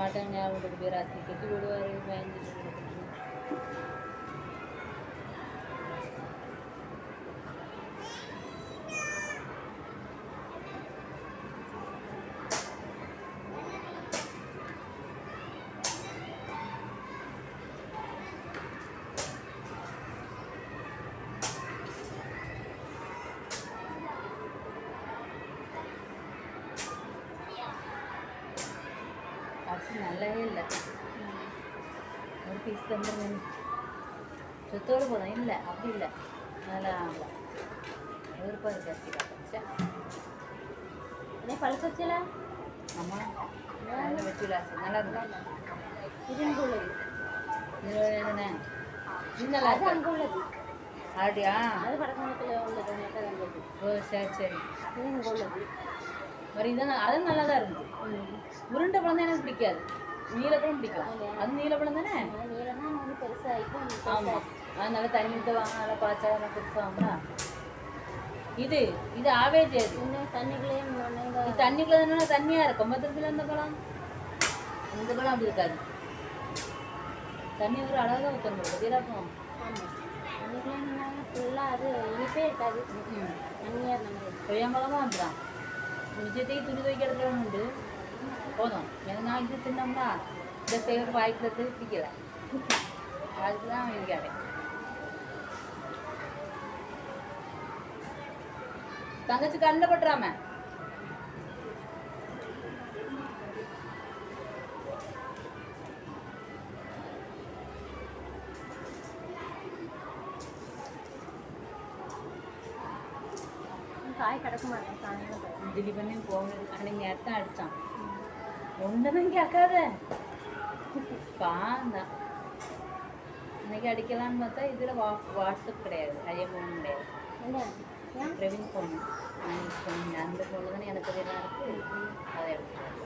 மாட்டாங்க ஞாபகம் கொண்டு போய் ராத்திரி கட்டி விடுவார் பயந்துட்டு கிடக்குறது. அரிசி நல்லாவே இல்லை ஒரு பீஸ் தந்துருங்க சுத்தோடு போதும் இல்லை அப்படி இல்லை நல்லா வெறுப்பாக இருக்கு அரிசி காய்ச்சா அதே பழுக்க வச்சல ஆமாம் நல்லா வெட்டி ராசி நல்லா இருந்தா இது அங்கே உள்ளது இது என்ன இது நல்லா அது இருக்கு அங்கே உள்ளது அப்படியா அது படக்கணத்தில் உள்ளது நேற்று அங்கே உள்ளது ஓ சரி சரி இது அங்கே உள்ளது మరి இதான் அது நல்லா தான் இருந்துச்சு ம் உருண்டை பழம் தான் எனக்கு பிடிக்காது நீலப்பழம் பிடிக்கும் அது நீலப்பழம் தானே நீளம் தான் வந்து பெருசாக இப்போ ஆமாம் அது நல்லா தண்ணி ஊற்ற வாங்க நல்லா பாய்ச்சா நல்லா கொடுப்பாங்களா இது இது ஆவேஜ் அது இன்னும் தண்ணிக்குள்ளேயே முன்னாடி இது தண்ணிக்குள்ள தானே தண்ணியாக இருக்கும் மொத்தத்தில் இந்த பழம் இந்த பழம் அப்படி இருக்காது தண்ணி ஒரு அளவு தான் ஊற்றணும் பதிலாப்பம் ஆமாம் தண்ணிக்குள்ளே நின்னாங்க ஃபுல்லாக அது இனிப்பே இருக்காது தண்ணியாக இருந்த மாதிரி கொய்யாம்பழமும் அப்படிதான் நிஜத்தையும் துணி துவைக்கிறதுல ஒன்று உண்டு போதும் எனக்கு நான் இது தின்னோம்னா இந்த ஃபேவர் வாய்க்கில் பிடிக்கல அதுதான் இருக்காது தங்கச்சி கண்ணில் பட்டுறாம காய் கிடக்க மாட்டேன் சாயங்காலம் போய். திடீர் பண்ணி போகணும் அன்னைக்கு நேரத்தான் அடித்தான் ஒன்றும் கேட்காத பாந்தான் இன்னைக்கு அடிக்கலான்னு பார்த்தா இதில் வா வாட்ஸ்அப் கிடையாது ஐயா ஃபோன் கிடையாது என்ன ஏன் பிரவீன் ஃபோன் நான் யூஸ் பண்ணி அந்த ஃபோனில் தானே எனக்கு இதெல்லாம் இருக்குது அதை எடுத்து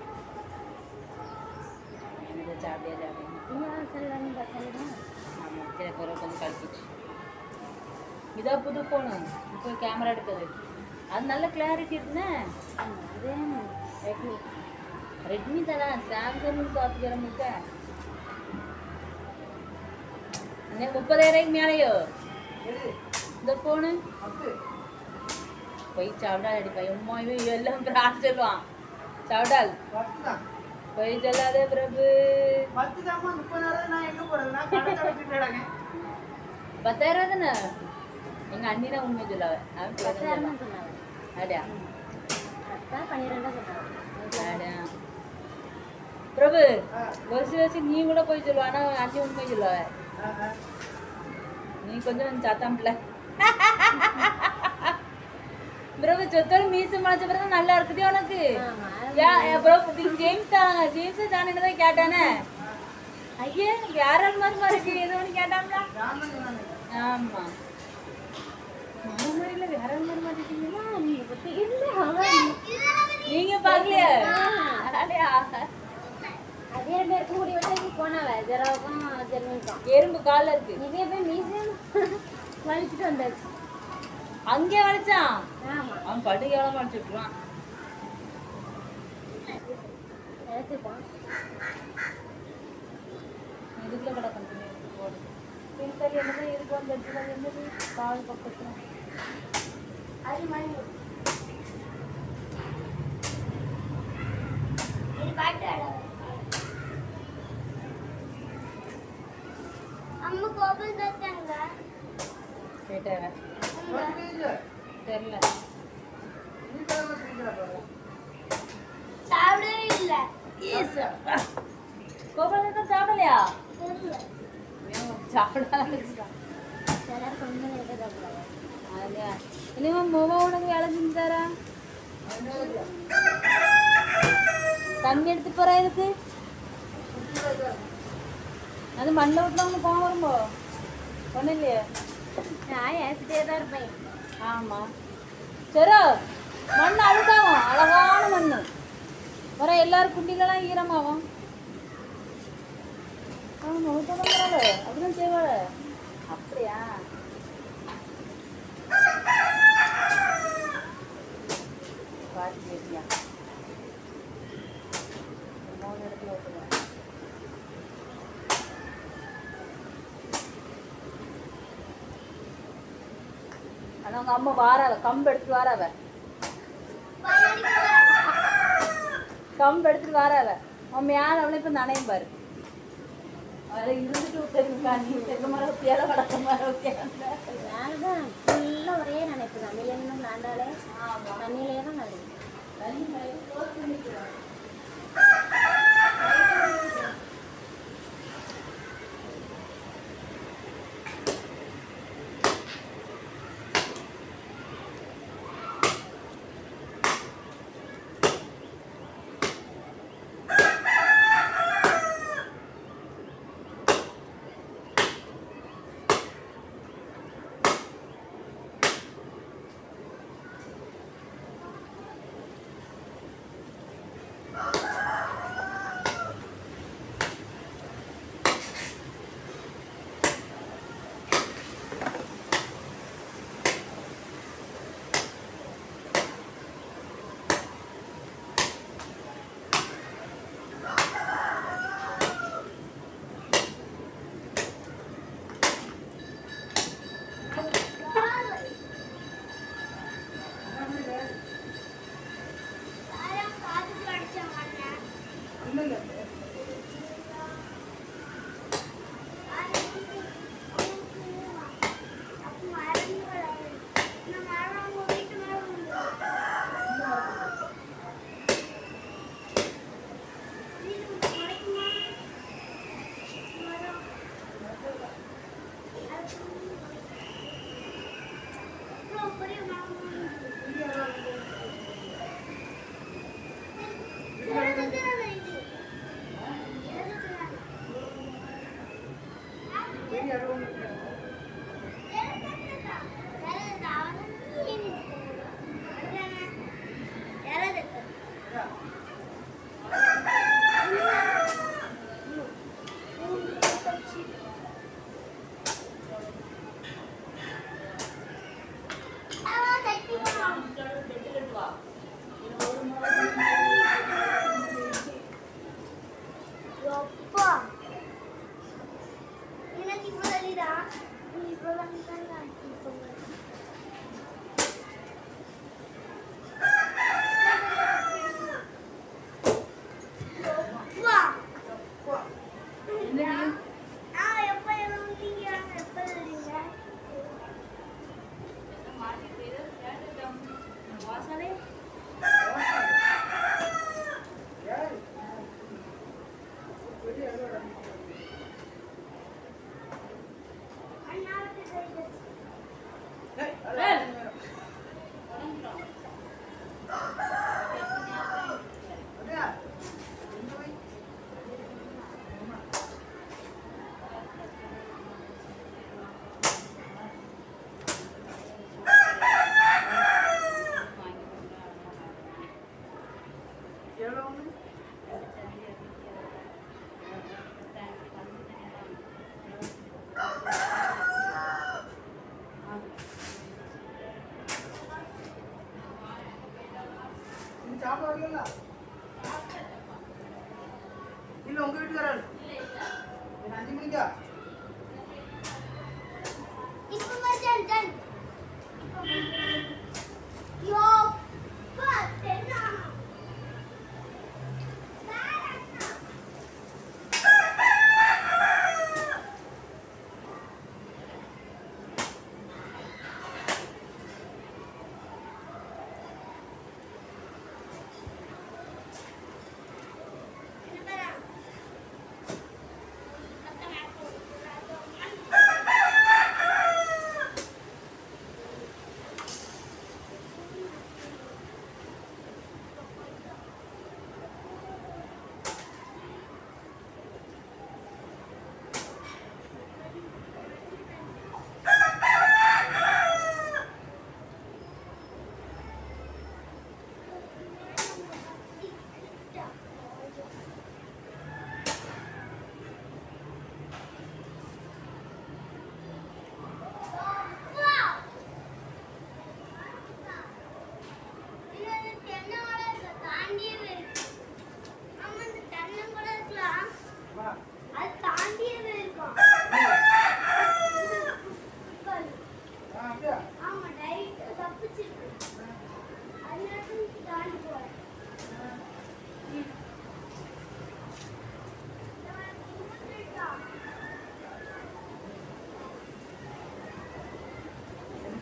எனக்கு ஜாலியாக ஜாலியாக இன்னும் செல்லான்னு பார்த்தா ஆமாம் சில பேர் கொஞ்சம் கழிப்பிச்சு இதான் புது ஃபோனு இப்போ கேமரா எடுக்குது அது நல்ல கிளாரிட்டி இருக்குண்ணே அதே ரெட்மி ரெட்மி தானே சாம்சங் பார்த்துக்கிற முக்க அண்ணே முப்பதாயிரம் மேலேயோ இந்த ஃபோனு போய் சவடால் அடிப்பா எம்மா இவன் எல்லாம் பிராட் சொல்லுவான் சவடால் போய் சொல்லாதே பிரபு பத்தாயிரம் தானே எங்க அண்ணி தான் உண்மை சொல்லாவ அவன் பேர் தான் பத்தாயிரம் சொன்னாங்க அப்படியா பத்தா பன்னிரெண்டா சொன்னாங்க அப்படியா பிரபு வருஷம் வருஷம் நீ கூட போய் சொல்லுவ ஆனா அண்ணி உண்மை சொல்லுவ நீ கொஞ்சம் சாத்தாம் பிள்ளை பிரபு சொத்தோடு மீசு முளைச்ச பிறகு நல்லா இருக்குது உனக்கு ஆமா யா பிரபு நீ ஜேம்ஸ் தாங்க ஜேம்ஸ் தானே தான் கேட்டானே ஐயே வேற ஆள் மாதிரி மாதிரி இருக்கு ஏதோ ஒன்று கேட்டாங்களா ஆமா மாமா மாதிரி இல்ல வேற ஆள் மாதிரி மாட்டிட்டீங்களா நீ பத்தி இல்ல அவன் நீங்க பாக்கலையா அடடா. அதே பேருக்கு முடி வெட்டி போனாவ ஜெராவுக்கும் ஜெர்மனிக்கும் எறும்பு கால்ல இருக்கு இதே போய் மியூசியம் வலிச்சுட்டு வந்தாச்சு அங்கே வளைச்சான் ஆமா அவன் படு எவ்வளோ வளைச்சு விட்டுருவான் நினைச்சிருப்பான் இதுக்குள்ள கிடக்கும் துணி எடுத்து போடு பின்சரி என்னதான் இருக்கு அந்த இடத்துல என்னது கால் பக்கத்துல அது மாதிரி அம்மா கோபம் தச்சாங்க கேட்டாங்க தெரியல சாப்பிடவே இல்லை கோபால் தான் சாப்பிடலையா தெரியல சாப்பிடாத சிலர் கொஞ்சம் நேரம் சாப்பிடுவாங்க அதையா இனிமே மொபா உனக்கு வேலை செஞ்சு தரா தண்ணி எடுத்து போறா இதுக்கு அது மண்ணில் விட்டுல உனக்கு கோவம் வரும்போ ஒன்றும் இல்லையே நான் ஏசிட்டே தான் இருப்பேன் ஆமாம் சரி மண் அழுக்காகும் அழகான மண் வர எல்லாரும் குண்டிலெல்லாம் ஈரமாகும் ஆமாம் ஊற்றப்படுறாள் அப்படிதான் செய்வாள் அப்படியா பார்த்து பேசியா மூணு இடத்துல ஊற்றுங்க ஆனா உங்க அம்மா வாராவ கம்பு எடுத்துட்டு வாராவ கம்பு எடுத்துட்டு வாராவ உன் மேல அவளை இப்ப நனையும் பாரு அதில் இருந்துட்டு தெரியுமா நீ தென்னை மரம் ஊற்றியால வளர்க்க மரம் ஊற்றியால மேலதான் ஃபுல்லாக ஒரே நினைப்பு தான் வெளியே நாண்டாலே தண்ணியிலே தான் நடுவு தண்ணி மழை க்ளோஸ் பண்ணிக்கிறோம் அப்பா எனக்கு இப்போ தெரியுதா இப்போ தான் இப்போ அப்பா ஆ எப்போ எழுந்தீங்க எப்போ எழுந்தீங்க வாசலே அண்ணாவுக்கு தெரியுது இல்ல உங்க வீட்டுக்காரர் அஞ்சு மணிக்கா இப்போ மச்சான் டன் யோ பா தென்னா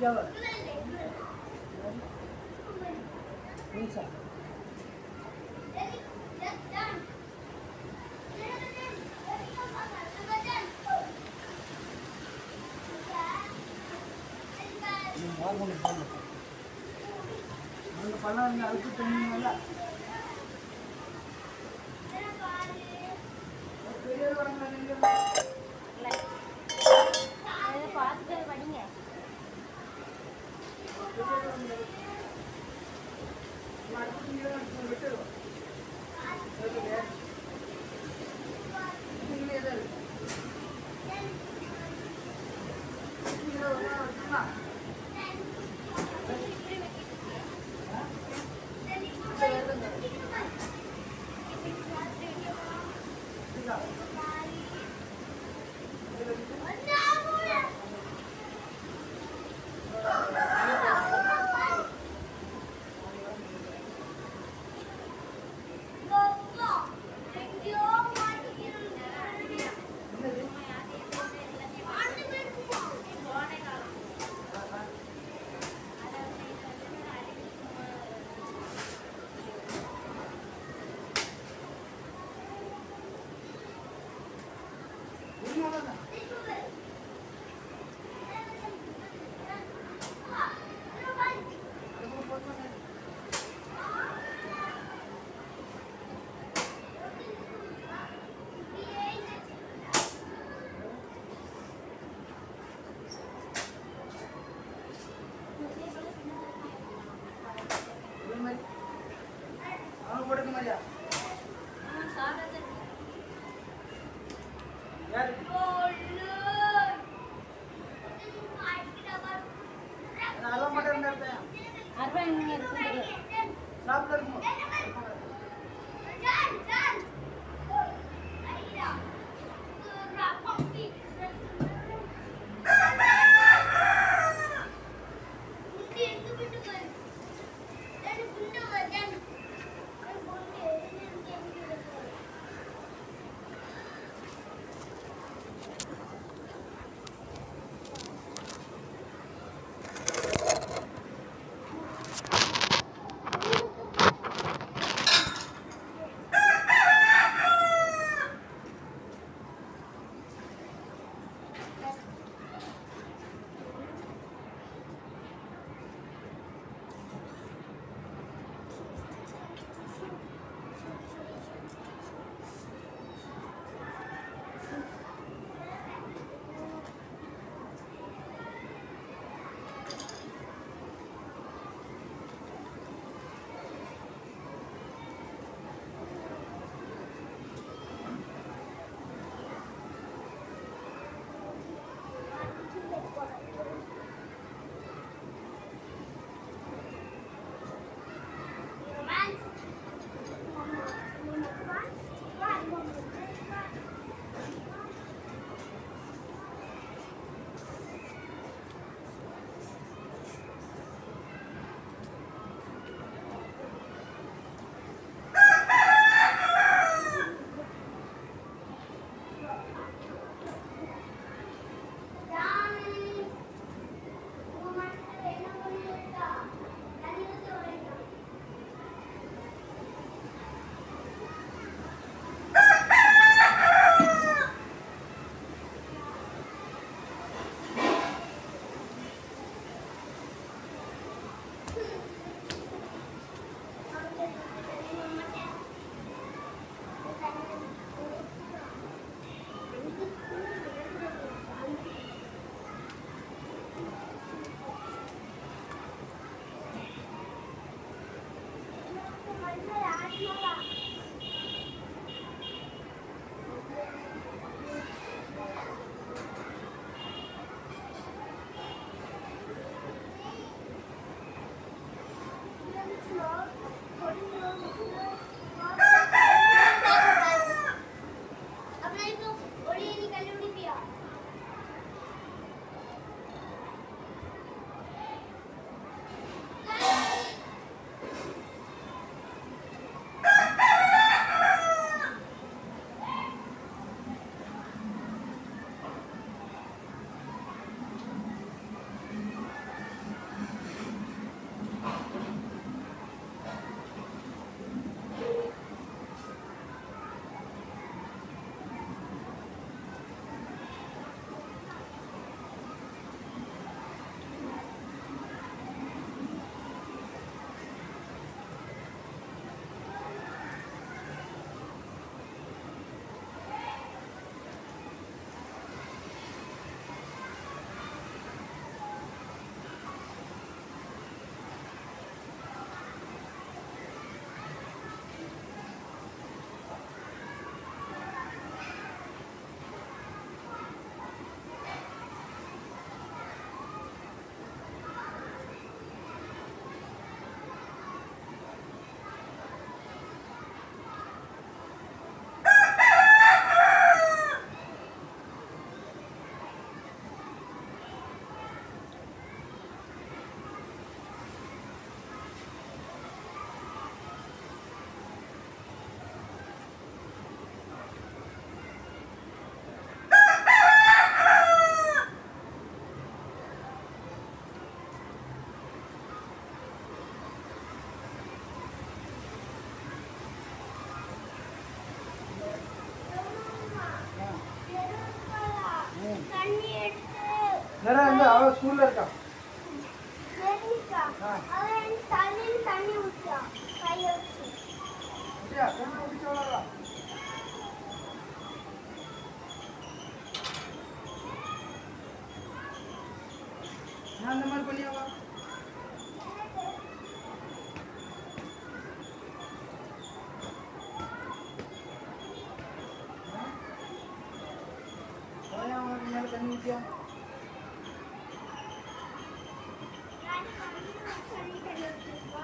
நிக்காவ நிமிஷா அந்த பழம் வந்து அழுக்கு தண்ணினால பெரிய வளங்களை நீங்க அதை பார்த்துட்டு படிங்க அவன் போட்டுக்க மாதிரியா யாரு நேரா எங்க அவ ஸ்கூல்ல இருக்கா சரிக்கா ஆ. அவன் தண்ணியில் தண்ணி ஊற்றான் கையை வச்சு அப்படியா தண்ணி குடிச்சு விளாடுறா நான் அந்த மாதிரி பண்ணியாவா மேல தண்ணி ஊற்றியா தண்ணி தண்ணி வச்சுருக்கா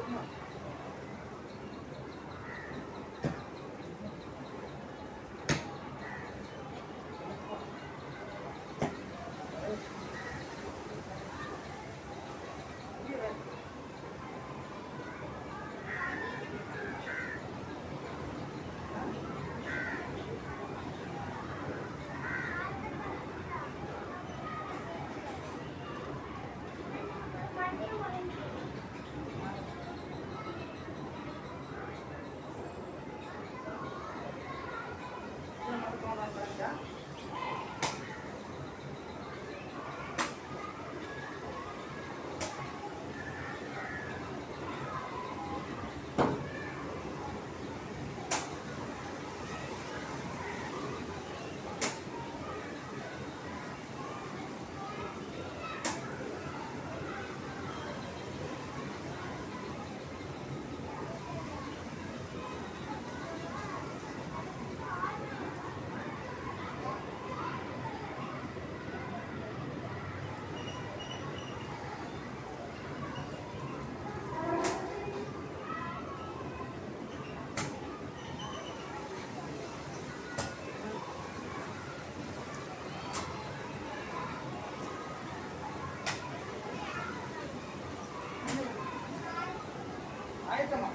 ஆயத்தமா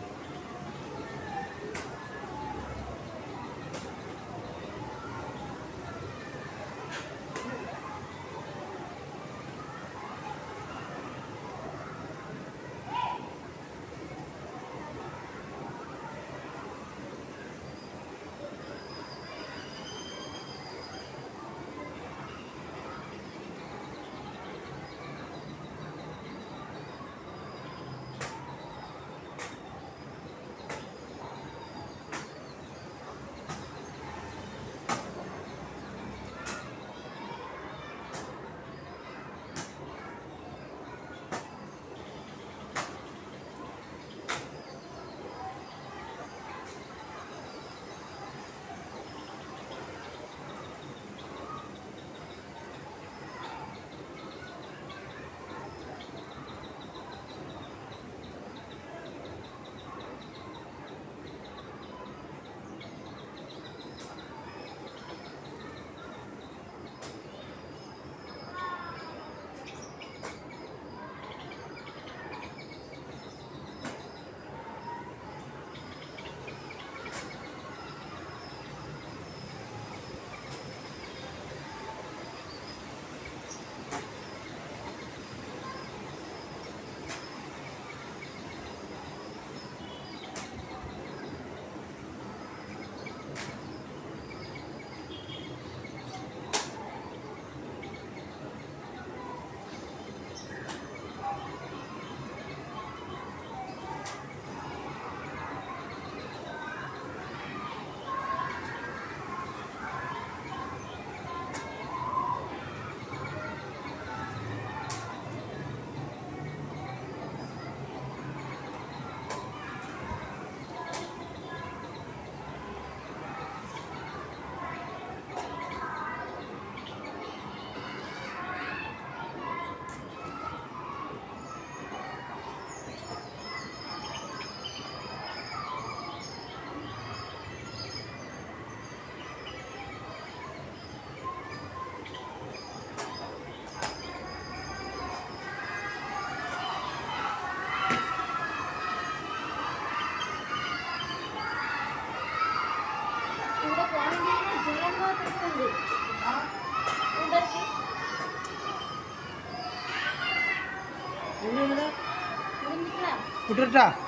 ഇവിടെ പോകണമെങ്കിൽ ജലം മാത്രമുണ്ട് ഉണ്ടൊക്കെ எங்க முடிஞ்சுக்கலாம் விட்டுட்டா